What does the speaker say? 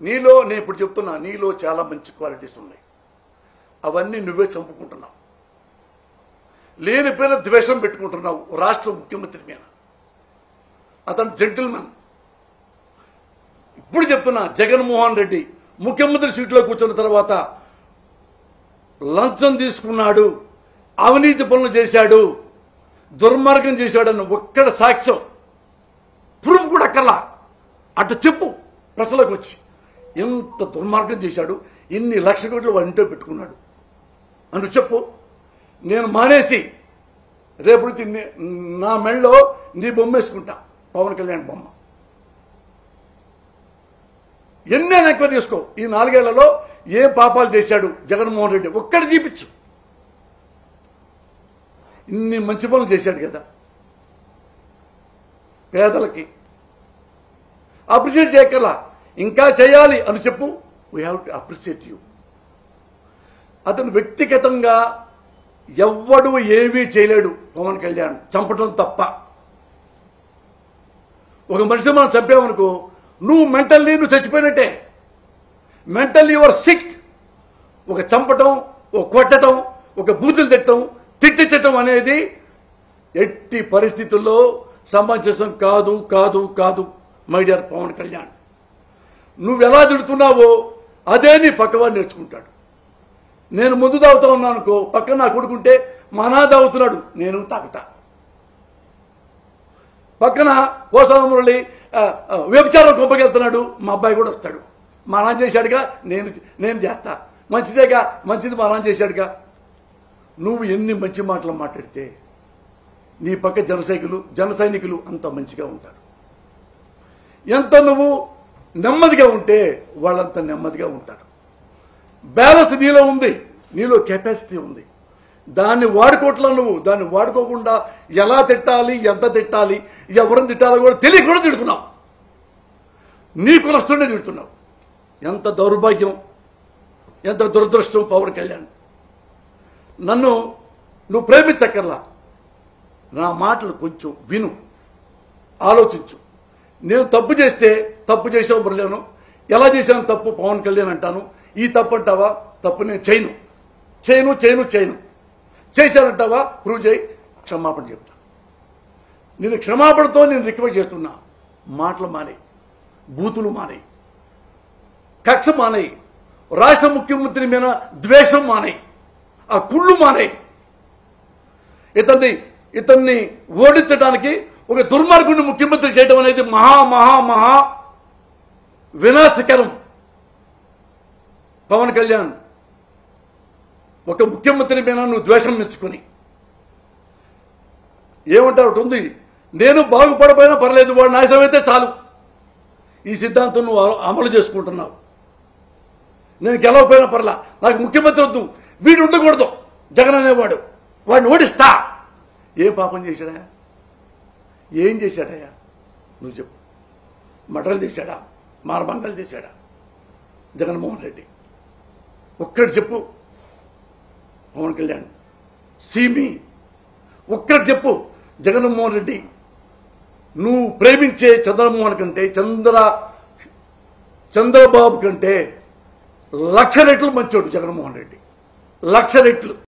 నీలో నేను ఇప్పుడు చెప్తున్నా నీలో చాలా మంచి క్వాలిటీస్ ఉన్నాయి అవన్నీ నువ్వే చంపుకుంటున్నావు లేని పేరు ద్వేషం పెట్టుకుంటున్నావు రాష్ట్ర ముఖ్యమంత్రి మీద అతను జెంటిల్మెన్ ఇప్పుడు చెప్తున్నా జగన్మోహన్ రెడ్డి ముఖ్యమంత్రి సీట్లో కూర్చున్న తర్వాత లంచం తీసుకున్నాడు అవినీతి పనులు చేశాడు దుర్మార్గం చేశాడన్న ఒక్కడ సాక్ష్యం ప్రూఫ్ కూడా అక్కర్లా అటు చెప్పు ప్రజలకు వచ్చి ఎంత దుర్మార్గం చేశాడు ఇన్ని లక్ష కోట్లు వాడి ఇంట్లో పెట్టుకున్నాడు అని చెప్పు నేను మానేసి రేపు నుంచి నే- నా మెళ్ళలో నీ బొమ్మ వేసుకుంటా పవన్ కళ్యాణ్ బొమ్మ ఎన్నైనా ఎంక్వైరీ చేసుకో ఈ నాలుగేళ్లలో ఏ పాపాలు చేశాడు జగన్మోహన్ రెడ్డి ఒక్కటి చూపించు ఇన్ని మంచి పనులు చేశాడు కదా పేదలకి అప్రిషియేట్ చేయగల ఇంకా చేయాలి అని చెప్పు we have to appreciate you అతను వ్యక్తిగతంగా ఎవ్వడు ఏమీ చేయలేడు పవన్ కళ్యాణ్ చంపడం తప్ప ఒక మనిషి మనం చంపామనుకో నువ్వు మెంటల్లీ నువ్వు చచ్చిపోయినట్టే మెంటల్లీ యువర్ సిక్ ఒక చంపటం ఒక కొట్టడం ఒక బూతులు తిట్టడం తిట్టించటం అనేది ఎట్టి పరిస్థితుల్లో సమంజసం కాదు కాదు కాదు మై డియర్ పవన్ కళ్యాణ్ నువ్వు ఎలా తిడుతున్నావో అదే నీ పక్కవాడు నేర్చుకుంటాడు నేను ముందు తాగుతా ఉన్నాను అనుకో పక్కన నా కొడుకుంటే మా నా తాగుతున్నాడు నేను తాగుతా పక్కన కోసాల మురళి ఆ, ఆ, వ్యభిచారం కొంపకెళ్తున్నాడు మా అబ్బాయి కూడా వస్తాడు మా నాన్న చేశాడుగా నేను నేను చేస్తా మంచిదేగా మంచిది మా నాన్న చేశాడుగా నువ్వు ఎన్ని మంచి మాటలు మాట్లాడితే నీ పక్క జన సైకులు జన సైనికులు అంత మంచిగా ఉంటారు ఎంత నువ్వు నెమ్మదిగా ఉంటే వాళ్ళంత నెమ్మదిగా ఉంటారు బ్యాలెన్స్ నీలో ఉంది నీలో కెపాసిటీ ఉంది దాన్ని వాడుకోవట్లా నువ్వు దాన్ని వాడుకోకుండా ఎలా తిట్టాలి ఎంత తిట్టాలి ఎవరిని తిట్టాలో కూడా తెలియకుండా తిడుతున్నావు నీ కులస్తుండే తిడుతున్నావు ఎంత దౌర్భాగ్యం ఎంత దురదృష్టం పవన్ కళ్యాణ్ నన్ను నువ్వు ప్రేమించక్కర్లా నా మాటలు కొంచెం విను ఆలోచించు నేను తప్పు చేస్తే తప్పు చేసావు మురళీను ఎలా చేశాను తప్పు పవన్ కళ్యాణ్ అంటాను ఈ తప్పు అంటావా తప్పు నేను చేయను చేయను చేయను చేయను చేశానంటావా ప్రూవ్ చేయి క్షమాపణ చెప్తా నేను క్షమాపణతో నేను రిక్వెస్ట్ చేస్తున్నా మాటలు మానే బూతులు మానేయి కక్ష మానేయి రాష్ట్ర ముఖ్యమంత్రి మీద ద్వేషం మానేయి ఆ కుళ్ళు మానేయి ఇతన్ని ఇతన్ని ఓడించడానికి ఒక దుర్మార్గుడిని ముఖ్యమంత్రి చేయడం అనేది మహా మహా మహా వినాశకరం పవన్ కళ్యాణ్ ఒక ముఖ్యమంత్రి మీద నువ్వు ద్వేషం మెచ్చుకొని ఏమంటావు ఒకటి ఉంది నేను బాగుపడపోయినా పర్లేదు వాడు నాశనం అయితే చాలు ఈ సిద్ధాంతం నువ్వు అమ- అమలు చేసుకుంటున్నావు నేను గెలవకపోయినా పర్లా నాకు ముఖ్యమంత్రి వద్దు వీడు ఉండకూడదు జగన్ అనేవాడు వాడిని ఓడిస్తా ఏ పాపం చేశాడా ఏం చేశాడయ్యా నువ్వు చెప్పు మటలు చేశాడా మారబండలు చేశాడా జగన్మోహన్ రెడ్డి ఒక్కటి చెప్పు పవన్ కళ్యాణ్ సీమి ఒక్కటి చెప్పు జగన్మోహన్ రెడ్డి నువ్వు ప్రేమించే చంద్రమోహన్ కంటే చంద్ర చంద్రబాబు కంటే లక్ష రెట్లు మంచోడు జగన్మోహన్ రెడ్డి లక్ష రెట్లు